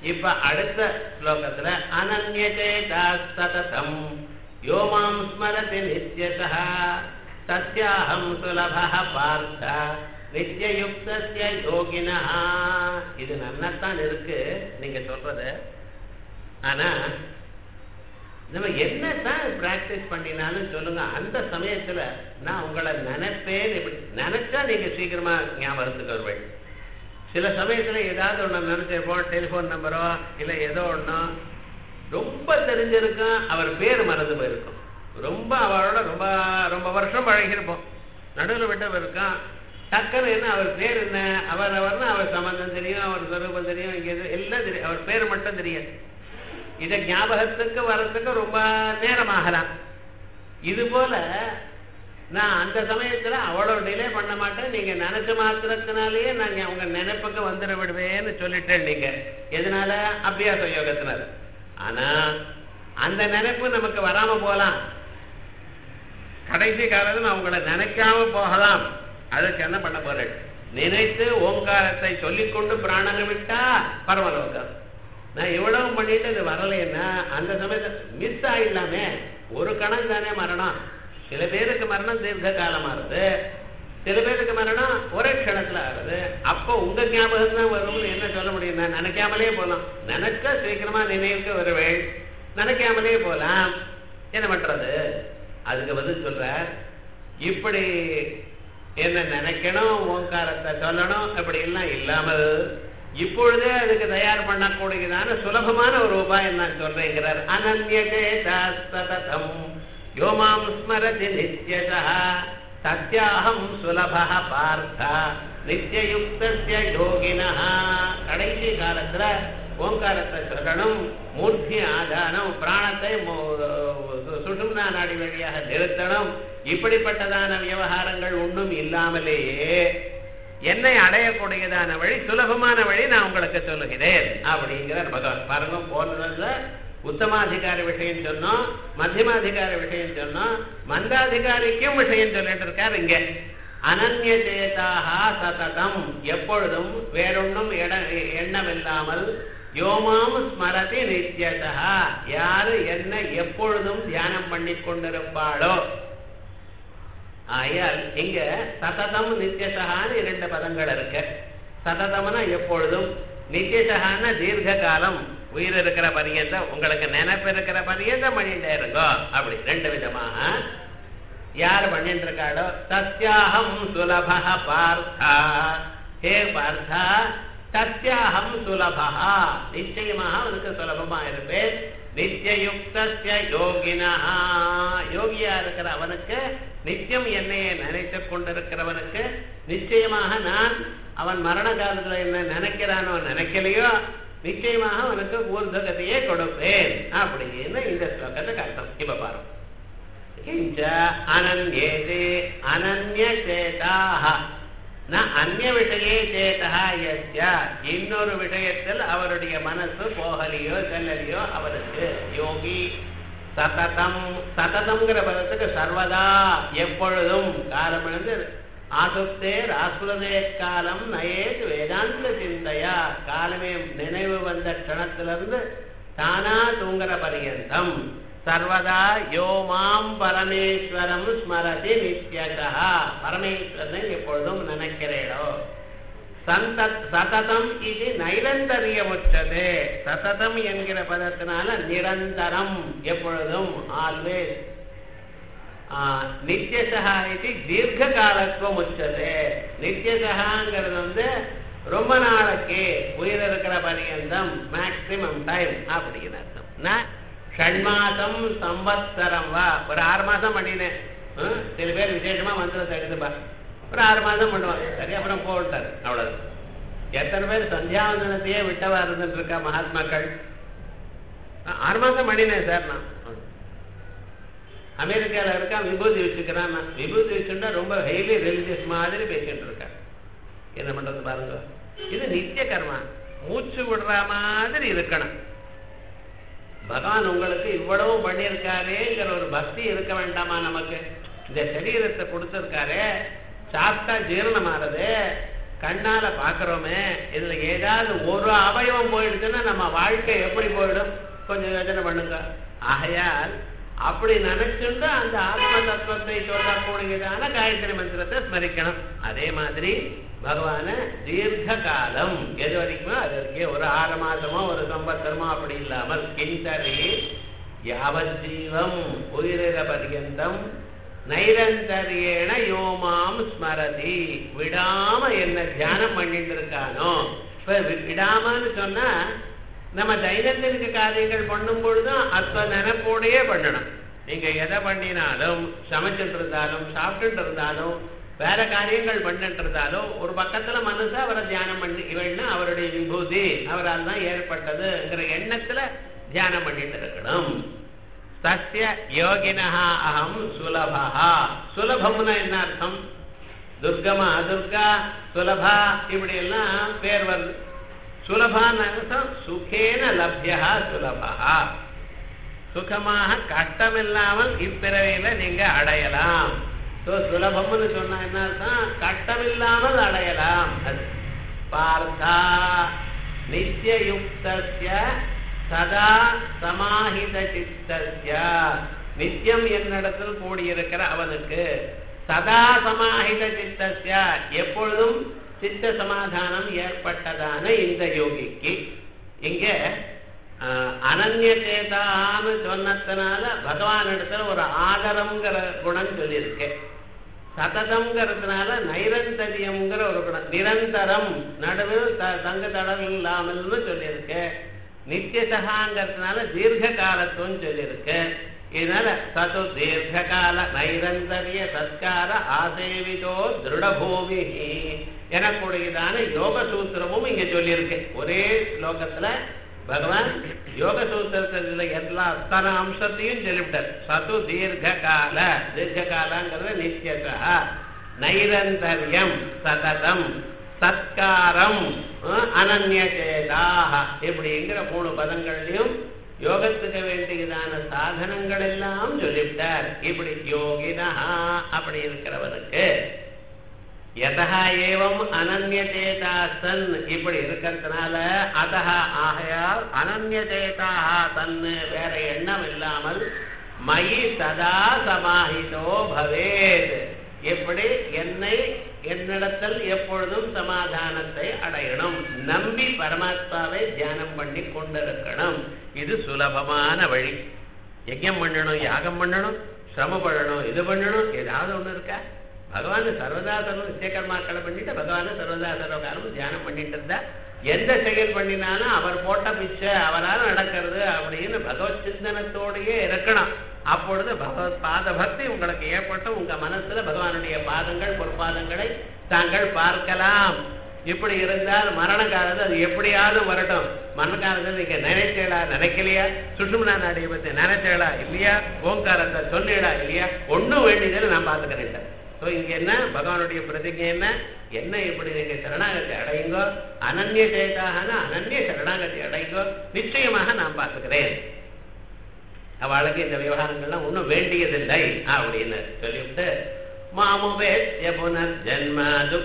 இப்ப அடுத்த ஸ்லோகத்துல அனன்யச்சேதா சததம் யோமாம் ஸ்மரதி நித்யசா சத்யாஹம் சுலபः பார்த்த நித்யயுக்தஸ்ய யோகினா இது நன்னத்தான் இருக்கு நீங்க சொல்றது ஆனா நம்ம என்னதான் பிராக்டிஸ் பண்ணினாலும் சொல்லுங்க அந்த சமயத்துல நான் உங்களை நினைப்பேன் இப்படி நினைச்சா நீங்க சீக்கிரமா ஞாபகத்துக்கு வருவேன் சில சமயத்துல ஏதாவது ஒண்ணு நினைச்சிருப்போம் டெலிபோன் நம்பரோ இல்ல ஏதோ ஒண்ணோ ரொம்ப தெரிஞ்சிருக்கும் அவர் பேர் மறந்து போயிருக்கும் ரொம்ப அவரோட ரொம்ப ரொம்ப வருஷம் பழகிருப்போம் நடுவில் விட்டவர் இருக்கான் டக்குன்னு என்ன அவர் பேர் என்ன அவர் அவர்னா அவர் சம்பந்தம் தெரியும் அவர் சொரூபம் தெரியும் இங்க எது எல்லாம் தெரியும் அவர் பேர் மட்டும் தெரியாது இதை ஞாபகத்துக்கு வர்றதுக்கு ரொம்ப நேரம் ஆகலாம் இது போல நான் அந்த சமயத்துல அவ்வளவு டிலே பண்ண மாட்டேன் நீங்க நினைச்ச மாத்திரத்தினாலேயே நான் உங்க நினைப்புக்கு வந்துட விடுவேன்னு சொல்லிட்டேன் நீங்க எதனால அபியாச யோகத்தினால ஆனா அந்த நினைப்பு நமக்கு வராம போகலாம் கடைசி காலத்துல நான் உங்களை நினைக்காம போகலாம் அதுக்கு என்ன பண்ண போறேன் நினைத்து ஓங்காரத்தை சொல்லிக்கொண்டு பிராணனை விட்டா பரமலோகம் நான் இவ்வளவு பண்ணிட்டு இது வரலைன்னா அந்த சமயத்தில் மிஸ் ஆயிடலாமே ஒரு கணம் தானே மரணம் சில பேருக்கு மரணம் தீர்க்க காலமா இருக்கு சில பேருக்கு மரணம் ஒரே க்ஷணத்துல ஆகுது அப்போ உங்க ஞாபகம் தான் வரும்னு என்ன சொல்ல முடியும் நான் நினைக்காமலே போகலாம் நினைச்சா சீக்கிரமா நினைவுக்கு வருவேன் நினைக்காமலே போகலாம் என்ன பண்றது அதுக்கு பதில் சொல்ற இப்படி என்ன நினைக்கணும் ஓங்காரத்தை சொல்லணும் அப்படி எல்லாம் இல்லாமல் இப்பொழுதே அதுக்கு தயார் பண்ணக்கூடியதான சுலபமான ஒரு உபாயம் நான் சொல்றேங்கிறார் அனன்யதேதம் யோமாம் ஸ்மரதி நித்யசா சத்யாஹம் சுலபா பார்த்த நித்தியயுக்தஸ்ய யோகினா கடைசி காலத்துல ஓங்காரத்தை சொல்லணும் மூர்த்தி ஆதானம் பிராணத்தை சுஷும்னா நாடி வழியாக நிறுத்தணும் இப்படிப்பட்டதான விவகாரங்கள் ஒன்றும் இல்லாமலேயே என்னை அடையக்கூடியதான வழி சுலபமான வழி நான் உங்களுக்கு சொல்லுகிறேன் அப்படிங்கிறார் பகவான் பாருங்க போனதுல உத்தமாதிகாரி விஷயம் சொன்னோம் மத்தியமாதிகாரி விஷயம் சொன்னோம் மந்தாதிகாரிக்கும் விஷயம் சொல்லிட்டு இருக்கார் இங்க அனன்ய சேதாக சததம் எப்பொழுதும் வேறொன்றும் எண்ணமில்லாமல் யோமாம் ஸ்மரதி நித்யதா யாரு என்ன எப்பொழுதும் தியானம் பண்ணி கொண்டிருப்பாளோ ஆயால் இங்க சததம் நித்தியசகான்னு இரண்டு பதங்கள் இருக்கு சததம்னா எப்பொழுதும் நித்தியசகான்னா தீர்க்க காலம் உயிர் இருக்கிற பரியந்தம் உங்களுக்கு நினைப்பு இருக்கிற பரியந்தம் பண்ணிட்டே இருக்கோ அப்படி ரெண்டு விதமாக யார் பண்ணிட்டு இருக்காளோ சத்யாகம் சுலபா பார்த்தா ஹே பார்த்தா சத்யாகம் சுலபா நிச்சயமாக அவனுக்கு சுலபமா இருப்பேன் நித்தியயுக்தஸ்ய யோகினா யோகியா இருக்கிற அவனுக்கு நித்தியம் என்னையே நினைத்து கொண்டிருக்கிறவனுக்கு நிச்சயமாக நான் அவன் மரண காலத்துல என்ன நினைக்கிறானோ நினைக்கலையோ நிச்சயமாக அவனுக்கு ஊர்தகத்தையே கொடுப்பேன் அப்படின்னு இந்த ஸ்லோகத்துக்கு அர்த்தம் இப்ப பாருங்க கிஞ்ச அனன்யேதே அனன்ய சேதாக ந அந்நிய விஷயே சேதா யஸ்ய இன்னொரு விஷயத்தில் அவருடைய மனசு போகலையோ செல்லலையோ அவருக்கு யோகி சததம் சததம்ங்கிற பதத்துக்கு சர்வதா எப்பொழுதும் காலம் இருந்து ஆசுப்தே ராசுரதே காலம் நயேத் வேதாந்த சிந்தையா காலமே நினைவு வந்த க்ஷணத்திலிருந்து தானா தூங்குற பரியந்தம் சர்வதா யோமாம் பரமேஸ்வரம் ஸ்மரதி நித்யகா பரமேஸ்வரனை எப்பொழுதும் நினைக்கிறேடோ சந்தத் சததம் இது நைரந்தரிய உச்சது சததம் என்கிற பதத்தினால நிரந்தரம் எப்பொழுதும் ஆல்வேஸ் நித்தியசகா இது தீர்க்க காலத்துவம் உச்சது நித்தியசகாங்கிறது வந்து ரொம்ப நாளைக்கு உயிர் இருக்கிற பரியந்தம் மேக்சிமம் டைம் அப்படின்னு அர்த்தம் ஷண்மாசம் சம்பத்சரம் வா ஒரு ஆறு மாசம் பண்ணினேன் சில பேர் விசேஷமா மந்திரத்தை எடுத்துப்பா ஒரு ஆறு மாசம் பண்ணுவாங்க சரி அப்புறம் போட்டார் அவ்வளவு எத்தனை பேர் சந்தியாவந்தனத்தையே விட்டவா இருந்துட்டு இருக்கா மகாத்மாக்கள் ஆறு மாசம் பண்ணினேன் சார் நான் அமெரிக்கால இருக்கான் விபூதி வச்சுக்கிறான் நான் விபூதி வச்சுட்டா ரொம்ப ஹெய்லி ரிலிஜியஸ் மாதிரி பேசிட்டு இருக்கேன் என்ன பண்றது பாருங்க இது நித்திய கர்மா மூச்சு விடுற மாதிரி இருக்கணும் பகவான் உங்களுக்கு இவ்வளவு பண்ணியிருக்காரேங்கிற ஒரு பக்தி இருக்க வேண்டாமா நமக்கு இந்த சரீரத்தை கொடுத்திருக்காரு சாப்பிட்டா ஜீரணமாறது கண்ணால பாக்குறோமே இதுல ஏதாவது ஒரு அவயவம் போயிடுச்சுன்னா நம்ம வாழ்க்கை எப்படி போயிடும் கொஞ்சம் யோசனை பண்ணுங்க ஆகையால் அப்படி நினைச்சுட்டு அந்த ஆத்ம தத்துவத்தை சொல்லக்கூடியதான காயத்ரி மந்திரத்தை ஸ்மரிக்கணும் அதே மாதிரி பகவான தீர்க்க காலம் எது வரைக்குமோ அது வரைக்கும் ஒரு ஆறு மாசமோ ஒரு சம்பத்தரமோ அப்படி இல்லாமல் கிண்டரி யாவஜீவம் உயிரிற பர்யந்தம் நைரந்தரியேன யோமாம் ஸ்மரதி விடாம என்ன தியானம் பண்ணிட்டு இருக்கானோ இப்ப விடாமன்னு சொன்னா நம்ம தைனத்திற்கு காரியங்கள் பண்ணும் பொழுதும் அஸ்வ நினைப்போடையே பண்ணணும் நீங்க எதை பண்ணினாலும் சமைச்சிட்டு இருந்தாலும் சாப்பிட்டுட்டு இருந்தாலும் வேற காரியங்கள் பண்ணிட்டு இருந்தாலும் ஒரு பக்கத்துல மனசு அவரை தியானம் பண்ணி இவள்னா அவருடைய விபூதி அவரால் தான் ஏற்பட்டதுங்கிற எண்ணத்துல தியானம் பண்ணிட்டு இருக்கணும் சத்திய யோகினா அகம் சுலபா சுலபம்னா என்ன அர்த்தம் துர்கமா துர்கா சுலபா இப்படி எல்லாம் பேர் வருது சுலபான அர்த்தம் சுகேன லப்யா சுலபா சுகமாக கஷ்டமில்லாமல் இப்பிறவையில நீங்க அடையலாம் ஸோ சுலபம்னு சொன்னா என்ன அர்த்தம் கஷ்டமில்லாமல் அடையலாம் அது பார்த்தா நித்தியயுக்தஸ்ய சதா சமாஹித சித்தஸ்ய நித்தியம் என்னிடத்தில் கூடியிருக்கிற அவனுக்கு சதா சமாஹித சித்தஸ்ய எப்பொழுதும் சித்த சமாதானம் ஏற்பட்டதான இந்த யோகிக்கு இங்க அனன்ய சேதான்னு சொன்னதுனால பகவான் இடத்துல ஒரு ஆதரம்ங்கிற குணம் சொல்லியிருக்கு சததம்ங்கிறதுனால நைரந்தரியம்ங்கிற ஒரு குணம் நிரந்தரம் நடுவில் தங்க தடல் இல்லாமல்னு சொல்லியிருக்கு நித்தியசகாங்கிறதுனால தீர்க்க காலத்துவம் சொல்லியிருக்கு இதனால சது தீர்க்க கால நைரந்தரிய சத்கார ஆசேவிதோ திருடபூமி எனக்கூடியதான யோக சூத்திரமும் இங்க சொல்லியிருக்கு ஒரே ஸ்லோகத்துல பகவான் யோக சூத்திரத்துல எல்லா அத்தனை அம்சத்தையும் சொல்லிவிட்டார் சது தீர்க்க கால தீர்க்க காலங்கிறது நித்தியசா நைரந்தரியம் சததம் சத்காரம் அனன்யசேதாக இப்படிங்கிற மூணு பதங்கள்லையும் யோகத்துக்கு வேண்டியதான சாதனங்கள் எல்லாம் சொல்லிவிட்டார் இப்படி யோகினா அப்படி இருக்கிறவனுக்கு எதா ஏவம் அனன்யதேதா சன் இப்படி இருக்கிறதுனால அதா ஆகையால் அனன்யதேதா தன்னு வேற எண்ணம் இல்லாமல் மயி சதா சமாஹிதோ பவேத் எப்படி என்னை என்னிடத்தில் எப்பொழுதும் சமாதானத்தை அடையணும் நம்பி பரமாத்மாவை தியானம் பண்ணி கொண்டிருக்கணும் இது சுலபமான வழி யஜ்யம் பண்ணணும் யாகம் பண்ணணும் சிரமப்படணும் இது பண்ணணும் ஏதாவது ஒண்ணு இருக்கா பகவான் சர்வதா சர்வ நிச்சயகர்மாக்களை பண்ணிட்டு பகவான சர்வதா சர்வகாலம் தியானம் பண்ணிட்டு இருந்தா எந்த செயல் பண்ணினாலும் அவர் போட்ட பிச்சை அவரால் நடக்கிறது அப்படின்னு பகவத் சிந்தனத்தோடையே இருக்கணும் அப்பொழுது பகவத் பாத பக்தி உங்களுக்கு ஏற்பட்டு உங்க மனசுல பகவானுடைய பாதங்கள் பொற்பாதங்களை தாங்கள் பார்க்கலாம் இப்படி இருந்தால் மரண காலத்தில் அது எப்படியாவது வரட்டும் மரண காலத்தில் நீங்க நினைச்சேடா நினைக்கலையா சுற்றுமணா நாடியை பத்தி நினைச்சேடா இல்லையா ஓங்காரத்தை சொன்னேடா இல்லையா ஒன்றும் வேண்டியதில் நான் பார்த்துக்கிறேன் ஸோ இங்க என்ன பகவானுடைய பிரதிஜை என்ன என்ன இப்படி நீங்க சரணாகதி அடையுங்கோ அனன்ய சேதாகன அனன்ய சரணாகதி அடையுங்கோ நிச்சயமாக நான் பார்த்துக்கிறேன் அவளுக்கு இந்த விவகாரங்கள்லாம் ஒன்றும் வேண்டியதில்லை அப்படின்னு சொல்லிவிட்டு மாமுவேத்ய புனர்ஜன்ம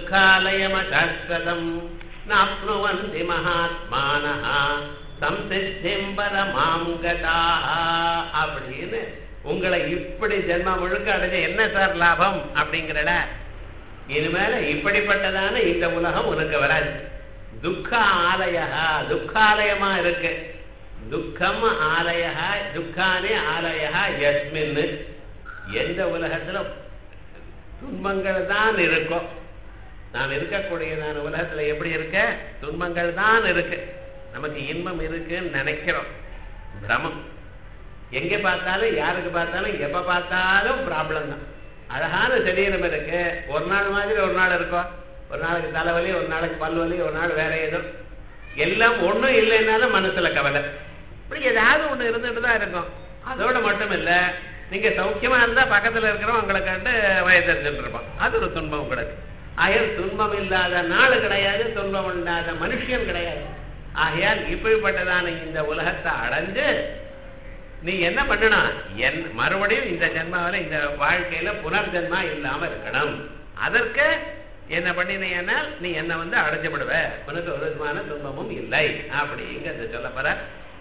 துக்காலயமசாஸ்வதம் நாப்னுவந்தி மகாத்மானஹ சம்சித்திம் பரமாம் கதாக அப்படின்னு உங்களை இப்படி ஜென்மா முழுக்க அடைஞ்ச என்ன சார் லாபம் அப்படிங்கிறட இனிமேல இப்படிப்பட்டதான இந்த உலகம் உனக்கு வராது துக்க ஆலயா துக்காலயமா இருக்கு துக்கம் ஆலயா துக்கானே ஆலயா யஸ்மின் எந்த உலகத்துல துன்பங்கள் தான் இருக்கும் நாம் இருக்கக்கூடியதான உலகத்துல எப்படி இருக்க துன்பங்கள் தான் இருக்கு நமக்கு இன்பம் இருக்குன்னு நினைக்கிறோம் பிரமம் எங்க பார்த்தாலும் யாருக்கு பார்த்தாலும் எப்ப பார்த்தாலும் ப்ராப்ளம் தான் அழகான சரீரம் இருக்கு ஒரு நாள் மாதிரி ஒரு நாள் இருக்கும் ஒரு நாளைக்கு தலைவலி ஒரு நாளைக்கு பல்வலி ஒரு நாள் வேற ஏதோ எல்லாம் ஒண்ணும் இல்லைன்னாலும் மனசுல கவலை இப்படி ஏதாவது ஒண்ணு இருந்துட்டு தான் இருக்கும் அதோட மட்டும் இல்ல நீங்க சௌக்கியமா இருந்தா பக்கத்துல இருக்கிறவங்க உங்களை கண்டு வயதறிஞ்சுட்டு இருப்பான் அது ஒரு துன்பம் உங்களுக்கு ஆகையால் துன்பம் இல்லாத நாள் கிடையாது துன்பம் இல்லாத மனுஷன் கிடையாது ஆகையால் இப்படிப்பட்டதான இந்த உலகத்தை அடைஞ்சு நீ என்ன பண்ணணும் என் மறுபடியும் இந்த ஜென்மாவில இந்த வாழ்க்கையில புனர்ஜென்மா இல்லாம இருக்கணும் அதற்கு என்ன பண்ணினேன்னா நீ என்ன வந்து அடைஞ்சு விடுவ உனக்கு ஒரு விதமான துன்பமும் இல்லை அப்படிங்கிறத சொல்ல போற